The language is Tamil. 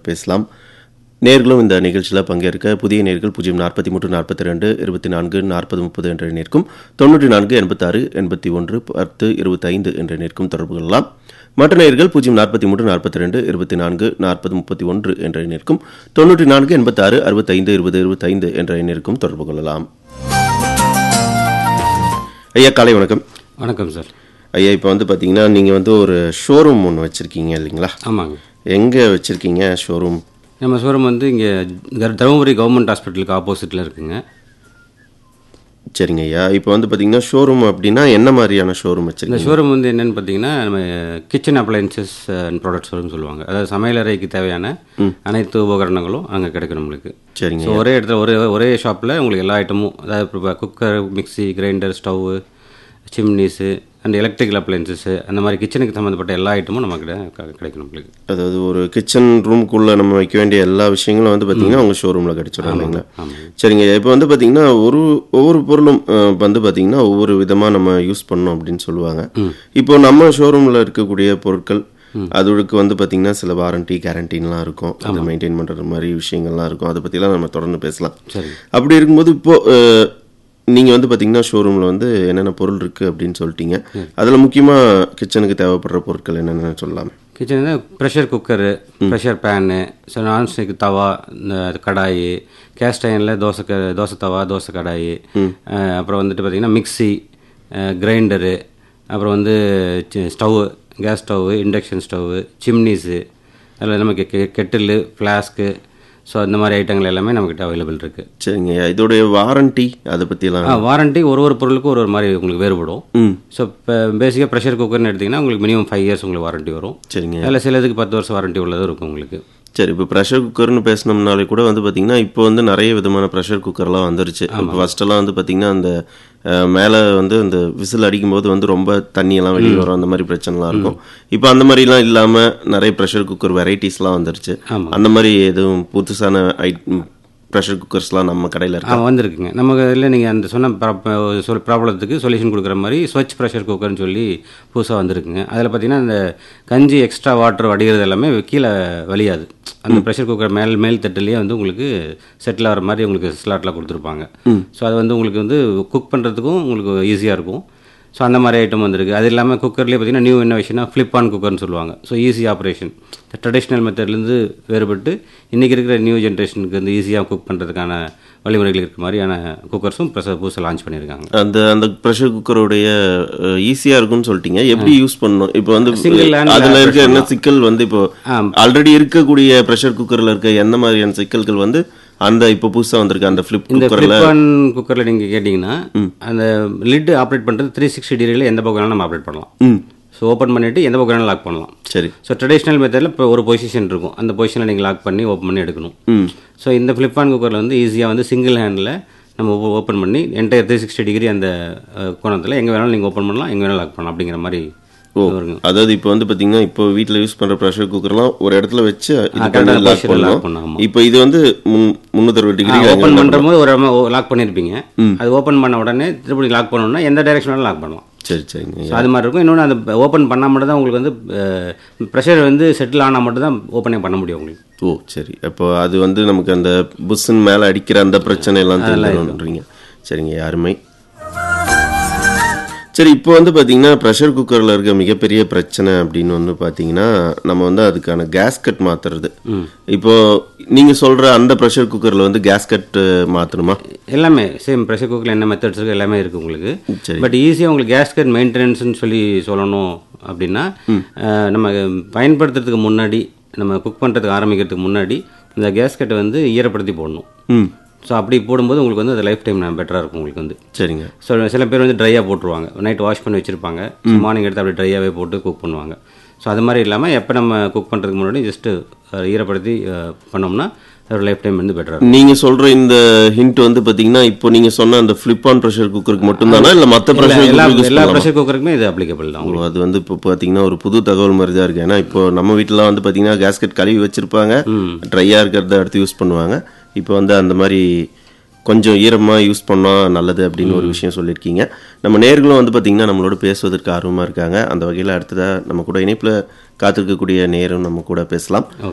பேசலாம் நேர்களும் இந்த நிகழ்ச்சியில் பங்கேற்க புதிய நேர்கள் பூஜ்ஜியம் நாற்பத்தி மூன்று நாற்பத்தி ரெண்டு இருபத்தி நான்கு நாற்பது முப்பது என்ற எண்ணிற்கும் தொண்ணூற்றி நான்கு எண்பத்தாறு எண்பத்தி ஒன்று பத்து இருபத்தைந்து என்ற எண்ணிற்கும் தொடர்பு கொள்ளலாம் மற்ற நேர்கள் பூஜ்ஜியம் நாற்பத்தி மூன்று நாற்பத்தி ரெண்டு இருபத்தி நான்கு நாற்பது முப்பத்தி ஒன்று என்ற எண்ணிற்கும் தொண்ணூற்றி நான்கு எண்பத்தாறு அறுபத்தைந்து இருபது இருபத்தைந்து என்ற எண்ணிற்கும் தொடர்பு கொள்ளலாம் ஐயா காலை வணக்கம் வணக்கம் சார் ஐயா இப்போ வந்து பார்த்தீங்கன்னா நீங்கள் வந்து ஒரு ஷோரூம் ஒன்று வச்சுருக்கீங்க இல்லைங்களா ஆமாங்க எங்கே வச்சுருக்கீங்க ஷோரூம் நம்ம ஷோரூம் வந்து இங்கே தருமபுரி கவர்மெண்ட் ஹாஸ்பிட்டலுக்கு ஆப்போசிட்டில் இருக்குங்க சரிங்க ஐயா இப்போ வந்து பார்த்தீங்கன்னா ஷோரூம் அப்படின்னா என்ன மாதிரியான ஷோரூம் இந்த வச்சுருக்கீங்க ஷோரூம் வந்து என்னன்னு பார்த்தீங்கன்னா நம்ம kitchen appliances and product showroom சொல்லுவாங்க அதாவது சமையலறைக்கு தேவையான அனைத்து உபகரணங்களும் அங்கே கிடைக்கும் நம்மளுக்கு சரிங்க ஸோ ஒரே இடத்துல ஒரே ஒரே ஷாப்பில் உங்களுக்கு எல்லா ஐட்டமும் அதாவது இப்போ cooker mixie grinder stove chimneys and electrical appliances அந்த மாதிரி கிச்சனுக்கு சம்மந்தப்பட்ட எல்லா ஐட்டமும் நமக்கு கிடைக்கும் நம்மளுக்கு அதாவது ஒரு கிச்சன் ரூம்குள்ளே நம்ம வைக்க வேண்டிய எல்லா விஷயங்களும் வந்து பார்த்தீங்கன்னா உங்கள் ஷோரூமில் கிடைச்சிடும் இல்லைங்களா ஆமாங்க சரிங்க இப்போ வந்து பார்த்தீங்கன்னா ஒரு ஒவ்வொரு பொருளும் அஹ், வந்து பார்த்தீங்கன்னா ஒவ்வொரு விதமாக நம்ம யூஸ் பண்ணோம் அப்படின்னு சொல்லுவாங்க இப்போ நம்ம ஷோரூமில் இருக்கக்கூடிய பொருட்கள் அதுக்கு வந்து பார்த்தீங்கன்னா சில வாரண்டி கேரண்டின்லாம் இருக்கும் அதை மெயின்டைன் பண்ணுற மாதிரி விஷயங்கள்லாம் இருக்கும் அதை பற்றிலாம் நம்ம தொடர்ந்து பேசலாம் சரி அப்படி இருக்கும்போது இப்போ அஹ், நீங்க வந்து பாத்தீங்கன்னா ஷோரூம்ல வந்து என்னென்ன பொருள் இருக்கு அப்படின்னு சொல்லிட்டீங்க அதுல முக்கியமா கிச்சனுக்கு தேவைப்படுற பொருட்கள் என்னென்ன சொல்லலாம் kitchen pressure cooker pressure pan so nonstick tawa இந்த கடாயி கேஸ்ட் அயனில் தோசை க தோசை தவா தோசை கடாயி அஹ் அப்புறம் வந்துட்டு பார்த்திங்கன்னா மிக்ஸி கிரைண்டரு அப்புறம் வந்து stove gas stove induction stove chimneys அதில் நமக்கு கெ கெட்டிலு ஃப்ளாஸ்க்கு ஸோ அந்த மாதிரி ஐட்டங்கள் எல்லாமே நம்மக்கிட்ட அவைலபிள் இருக்குது சரிங்க இதோடைய வாரண்டி அதை பத்தியெல்லாம் வாரண்டி ஒரு ஒரு பொருளுக்கும் ஒரு ஒரு மாதிரி உங்களுக்கு வேறுபடும் ம் ஸோ இப்போ பேசிக்காக ப்ரெஷர் குக்கர்னு எடுத்திங்கன்னா உங்களுக்கு மினிமம் ஃபைவ் இயர்ஸ் உங்களுக்கு வாரண்டி வரும் சரிங்க அதில் சிலதுக்கு பத்து வருஷம் வாரண்டி உள்ளதும் இருக்கும் உங்களுக்கு சரி இப்போ ப்ரெஷர் குக்கர்னு பேசினோம்னாலே கூட வந்து பார்த்தீங்கன்னா இப்போ வந்து நிறைய விதமான ப்ரெஷர் குக்கர்லாம் வந்துருச்சு இப்போ ஃபர்ஸ்டெல்லாம் வந்து பார்த்தீங்கன்னா அந்த அஹ், மேலே வந்து அந்த விசில் அடிக்கும்போது வந்து ரொம்ப தண்ணியெல்லாம் வெளியே வரும் அந்த மாதிரி பிரச்சனைலாம் இருக்கும் இப்போ அந்த மாதிரிலாம் இல்லாமல் நிறைய ப்ரெஷர் குக்கர் வெரைட்டிஸ்லாம் வந்துருச்சு ஆமா. அந்த மாதிரி எதுவும் புதுசான ஐ ப்ரெஷர் குக்கர்ஸ்லாம் நம்ம கடையில் இருக்கு ஆ வந்திருக்குங்க நம்ம இதில் நீங்கள் அந்த சொன்ன ப்ரா- சொல் ப்ராப்ளத்துக்கு சொல்யூஷன் கொடுக்குற மாதிரி ஸ்வச் ப்ரெஷர் குக்கர்னு சொல்லி புதுசாக வந்திருக்குங்க அதில் பார்த்தீங்கன்னா அந்த கஞ்சி எக்ஸ்ட்ரா வாட்டர் வடிகிறது எல்லாமே கீழே வலியாது அந்த ப்ரெஷர் குக்கர் மேல் மேல் தட்டுலேயே வந்து உங்களுக்கு செட்டில் ஆகிற மாதிரி உங்களுக்கு ஸ்லாட்டில் கொடுத்துருப்பாங்க ஸோ அது வந்து உங்களுக்கு வந்து குக் பண்ணுறதுக்கும் உங்களுக்கு ஈஸியாக இருக்கும் ஸோ அந்த மாதிரி ஐட்டம் வந்திருக்கு அது இல்லாமல் குக்கர்லேயே பார்த்தீங்கன்னா நியூ இன்னோவேஷனாக ஃப்ளிப் ஆன் குக்கர்னு சொல்லுவாங்க ஸோ ஈஸி ஆப்ரேஷன் ட்ரெடிஷ்னல் மெத்தட்லேருந்து வேறுபட்டு இன்றைக்கி இருக்கிற நியூ ஜென்ரேஷனுக்கு வந்து ஈஸியாக குக் பண்ணுறதுக்கான வழிமுறைகள் இருக்கிற மாதிரியான குக்கர்ஸும் ப்ரெஷர் புதுசாக லான்ச் பண்ணியிருக்காங்க அந்த அந்த ப்ரெஷர் குக்கருடைய ஈஸியா இருக்கும்னு சொல்லிட்டீங்க எப்படி யூஸ் பண்ணணும் இப்போ வந்து Single hand-ல அதுல இருக்க press என்ன சிக்கல் வந்து இப்போ ஆம். ஆல்ரெடி இருக்கக்கூடிய ப்ரெஷர் குக்கர்ல இருக்க எந்த மாதிரியான சிக்கல்கள் வந்து அந்த இப்போ புதுசா வந்திருக்க அந்த ஃபிளிப் இந்த குக்கர்ல ஃப்ளிப் ஆன் குக்கரில் நீங்கள் கேட்டிங்கன்னா அந்த லிட் ஆப்ரேட் பண்ணுறது த்ரீ சிக்ஸ்டி டிகிரியில் எந்த பக்கம் வேணாலும் நம்ம ஆப்ரேட் பண்ணலாம் ம் ஸோ ஓப்பன் பண்ணிவிட்டு எந்த பக்கம் வேணாலும் லாக் பண்ணலாம் சரி ஸோ ட்ரெடிஷ்னல் மெத்தடில் இப்போ ஒரு பொசிஷன் இருக்கும் அந்த பொசிஷனில் நீங்கள் லாக் பண்ணி ஓப்பன் பண்ணி எடுக்கணும் ம் ஸோ இந்த ஃப்ளிப் ஆன் குக்கரில் வந்து ஈஸியாக வந்து சிங்கிள் ஹேண்டில் நம்ம ஓப்பன் பண்ணி என்டையர் த்ரீ சிக்ஸ்டி டிகிரி அந்த அஹ், கோணத்தில் எங்கே வேணாலும் நீங்கள் ஓப்பன் பண்ணலாம் எங்கே வேணாலும் லாக் பண்ணலாம் அப்படிங்கிற மாதிரி ஓ வருங்க அதாவது இப்போ வந்து பாத்தீங்கன்னா இப்போ வீட்ல யூஸ் பண்ற ப்ரெஷர் குக்கர்லாம் ஒரு இடத்துல வச்சு இது correct பண்ணி ஆன லாக் position ல lock பண்ணணும் பண்ணணும், ஆமா. இப்போ இது வந்து முன்- முன்னூத்தறுபது டிகிரி ஓப்பன் பண்ணுற போது ஒரு லாக் பண்ணியிருப்பீங்க அது ஓப்பன் பண்ண உடனே திருப்பி லாக் பண்ணணும்னா எந்த டைரக்ஷன் வேணாலும் லாக் பண்ணலாம் சரி சரிங்க ஸோ அது மாதிரி இருக்கும் இன்னொன்று அந்த ஓப்பன் பண்ணால் மட்டும் தான் உங்களுக்கு வந்து ப்ரெஷர் வந்து செட்டில் ஆனால் மட்டும் தான் ஓப்பனே பண்ண முடியும் உங்களுக்கு ஓ சரி அப்போ அது வந்து நமக்கு அந்த புஷ்ஷுன்னு மேலே அடிக்கிற அந்த பிரச்சனை எல்லாம் தெரிஞ்சிடும்ன்றீங்க சரிங்க யாருமே சரி இப்போ வந்து பார்த்தீங்கன்னா ப்ரெஷர் குக்கரில் இருக்க மிகப்பெரிய பிரச்சனை அப்படின்னு வந்து பார்த்தீங்கன்னா நம்ம வந்து அதுக்கான கேஸ்கட் மாற்றுறது இப்போ நீங்கள் சொல்கிற அந்த ப்ரெஷர் குக்கரில் வந்து கேஸ்கட் மாற்றணுமா எல்லாமே சேம் ப்ரெஷர் குக்கரில் என்ன மெத்தட்ஸ் இருக்குது எல்லாமே இருக்குது உங்களுக்கு சரி. பட் ஈஸியாக உங்களுக்கு கேஸ்கட் மெயின்டெனன்ஸ்னு சொல்லி சொல்லணும் அப்படின்னா அஹ், நம்ம பயன்படுத்துறதுக்கு முன்னாடி நம்ம குக் பண்ணுறதுக்கு ஆரம்பிக்கிறதுக்கு முன்னாடி இந்த கேஸ்கட்டை வந்து ஈரப்படுத்தி போடணும் ம் ஸோ அப்படி போடும்போது உங்களுக்கு வந்து அது லைஃப் டைம் பெட்டராக இருக்கும் உங்களுக்கு வந்து சரிங்க ஸோ சில பேர் வந்து ட்ரையாக போட்டுருவாங்க நைட் வாஷ் பண்ணி வச்சுருப்பாங்க மார்னிங் எடுத்து அப்படி ட்ரையாகவே போட்டு குக் பண்ணுவாங்க ஸோ அது மாதிரி இல்லாமல் எப்போ நம்ம குக் பண்ணுறதுக்கு முன்னாடி ஜஸ்ட்டு ஈரப்படுத்தி அஹ், பண்ணோம்னா அதோட லைஃப் டைம் வந்து பெட்டராக இருக்கும் நீங்க சொல்ற இந்த ஹிண்ட் வந்து பாத்தீங்கன்னா இப்போ நீங்க சொன்ன அந்த ஃபிளிப் ஆன் ப்ரெஷர் குக்கருக்கு மட்டும்தானா இல்ல மத்த ப்ரெஷர் எல்லா குக்கருக்கு எல்லா ப்ரெஷர் குக்கருக்குமே இது அப்ளிகபிள் தான் ஓ, அது வந்து இப்போ பார்த்தீங்கன்னா ஒரு புது தகவல் மாதிரி தான் இருக்கு ஏன்னா இப்போ நம்ம வீட்டிலாம் வந்து பார்த்தீங்கன்னா கேஸ்கெட் கழுவி வச்சிருப்பாங்க ட்ரையாக இருக்கிறத எடுத்து யூஸ் பண்ணுவாங்க இப்போ வந்து அந்த மாதிரி கொஞ்சம் ஈரமாக யூஸ் பண்ணால் நல்லது அப்படின்னு ஒரு விஷயம் சொல்லியிருக்கீங்க நம்ம நேர்களும் வந்து பார்த்தீங்கன்னா நம்மளோட பேசுவதற்கு ஆர்வமாக இருக்காங்க அந்த வகையில் அடுத்ததாக நம்ம கூட இணைப்பில் காத்திருக்கக்கூடிய நேரும் நம்ம கூட பேசலாம்